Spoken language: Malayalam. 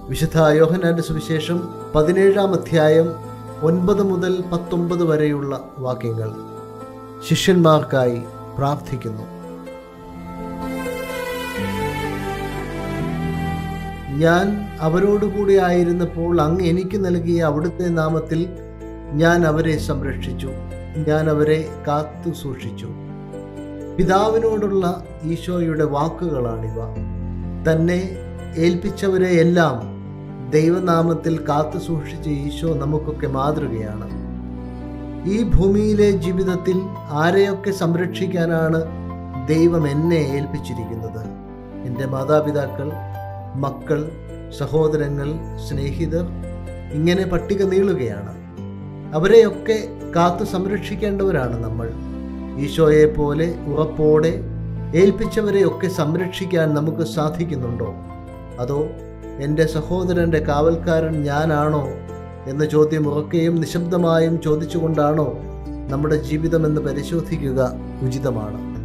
വിശുദ്ധ യോഹനാന്റെ സുവിശേഷം പതിനേഴാം അധ്യായം ഒൻപത് മുതൽ പത്തൊമ്പത് വരെയുള്ള വാക്യങ്ങൾ ശിഷ്യന്മാർക്കായി പ്രാർത്ഥിക്കുന്നു ഞാൻ അവരോടുകൂടി ആയിരുന്നപ്പോൾ അങ്ങ് എനിക്ക് നൽകിയ അവിടുത്തെ നാമത്തിൽ ഞാൻ അവരെ സംരക്ഷിച്ചു ഞാൻ അവരെ കാത്തു സൂക്ഷിച്ചു പിതാവിനോടുള്ള ഈശോയുടെ വാക്കുകളാണിവ തന്നെ ഏൽപ്പിച്ചവരെ എല്ലാം ദൈവനാമത്തിൽ കാത്തു സൂക്ഷിച്ച ഈശോ നമുക്കൊക്കെ മാതൃകയാണ് ഈ ഭൂമിയിലെ ജീവിതത്തിൽ ആരെയൊക്കെ സംരക്ഷിക്കാനാണ് ദൈവം എന്നെ ഏൽപ്പിച്ചിരിക്കുന്നത് എൻ്റെ മാതാപിതാക്കൾ മക്കൾ സഹോദരങ്ങൾ സ്നേഹിതർ ഇങ്ങനെ പട്ടിക നീളുകയാണ് അവരെയൊക്കെ കാത്തു സംരക്ഷിക്കേണ്ടവരാണ് നമ്മൾ ഈശോയെ പോലെ ഉറപ്പോടെ ഏൽപ്പിച്ചവരെയൊക്കെ സംരക്ഷിക്കാൻ നമുക്ക് സാധിക്കുന്നുണ്ടോ അതോ എൻ്റെ സഹോദരൻ്റെ കാവൽക്കാരൻ ഞാനാണോ എന്ന ചോദ്യം ഉറക്കെയും നിശബ്ദമായും ചോദിച്ചുകൊണ്ടാണോ നമ്മുടെ ജീവിതമെന്ന് പരിശോധിക്കുക ഉചിതമാണ്